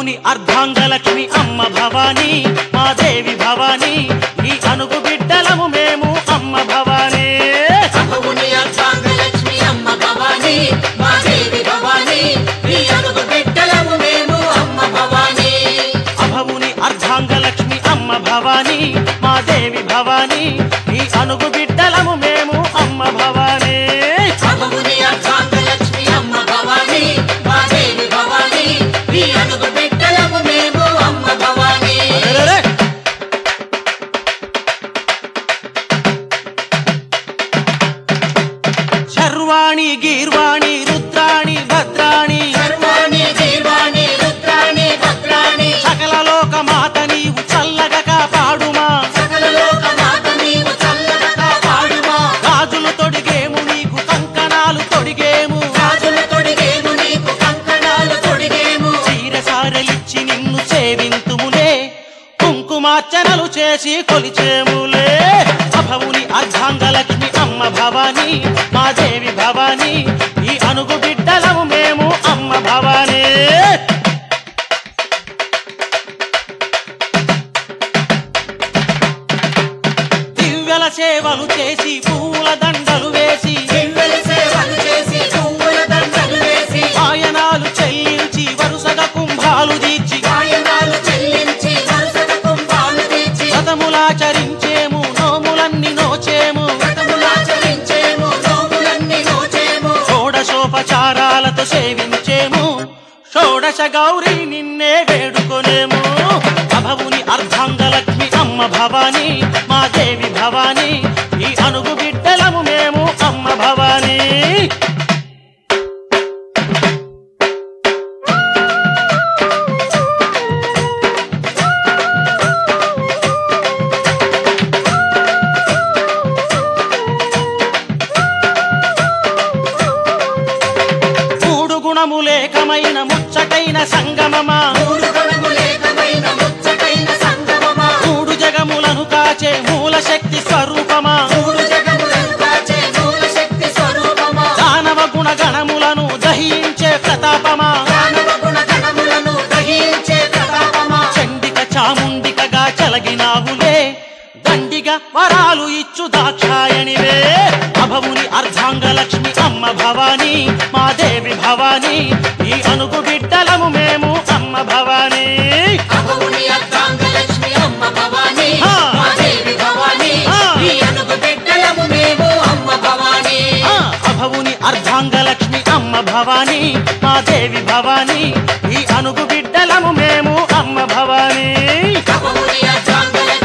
అభవుని అర్ధాంగలక్ష్మి అమ్మ భవానీ మా దేవి భవానీ ఈ అనుగు బిడ్డలము మేము అమ్మ భవానీ అభవుని అర్ధాంగలక్ష్మి అమ్మ భవానీ మా దేవి భవానీ నీ అడుగు బిడ్డలము మేము అమ్మ భవానీ అభవుని అర్ధాంగలక్ష్మి అమ్మ భవానీ మా దేవి భవానీ ఈ అనుగు బిడ్డలము మేము అమ్మ భవానీ అభవుని అర్ధాంగలక్ష్మి అమ్మ భవానీ మా దేవి భవానీ నీ అడుగు బిడ్డలము మేము అమ్మ భవానీ అరెరెరె! శర్వాణి గీర్వాణి రుద్రాణి భద్రాణి సర్వాణి దీర్వాణి రుద్రాణి భద్రాణి సకల లోక మాత నీవు చల్లగా కాపాడుమా సకల లోక మాత నీవు చల్లగా కాపాడుమా గాజులు తొడిగేము నీకు కంకణాలు తొడిగేము రాజుల తొడిగేము నీకు కంకణాలు తొడిగేము చీరసారలిచ్చి నిన్ను సేవింతుములే కుంకుమార్చనలు చేసి కొలిచేములే అభవుని అర్ధాంగలక్ష్మి అమ్మ భవానీ మా దేవి భవానీ ఈ అనుగు బిడ్డలము మేము అమ్మ భవానీ దివ్యల సేవలు చేసి పూల దండలు వేసి దివ్యల సేవలు చేసి పువ్వుల దండలు వేసి ఆయనాలు చెల్లించి వరుసగా కుంభాలు తీర్చి గాయనాలు చెల్లించి వరుసగా కుంభాలు తీర్చి వ్రతములాచరించేము నోములన్నీ నోచేము వ్రతములాచరించేము నోములన్నీ నోచేము షోడశోపచారాలతో సేవించేము షోడశ గౌరి నిన్నే వేడుకొనేము అభవుని అర్ధాంగలక్ష్మి అమ్మ భవానీ మా దేవి భవానీ ఈ అనుగు బిడ్డలము మేము అమ్మ భవానీ మూడు గుణములేకమైన ముచ్చటైన సంగమమా మూడు గణములేకమైన ముచ్చటైన సంగమమా మూడు జగములను కాచే మూల శక్తి స్వరూపమా మూడు జగములను కాచే మూల శక్తి స్వరూపమా దానవ గుణ గణములను దహించే ప్రతాపమా దానవ గుణ గణములను గ్రహించే ప్రతాపమా చండిక చాముండికగా చలగినావులే దండిగా వరాలు ఇచ్చు దాక్షాయణివే అభవుని అర్ధాంగలక్ష్మి అమ్మ భవానీ మా దేవి భవానీ ఈ అనుగు బిడ్డలము మేము అమ్మ భవానీ అభవుని అర్ధాంగలక్ష్మి అమ్మ భవానీ ఆ. మా దేవి భవానీ ఆ. నీ అనుగు బిడ్డలము మేము అమ్మ భవానీ ఆ, అభవుని అర్ధాంగలక్ష్మి అమ్మ భవానీ మా దేవి భవానీ ఈ అనుగు బిడ్డలము మేము అమ్మ భవానీ అభవుని అర్ధాంగలక్ష్మి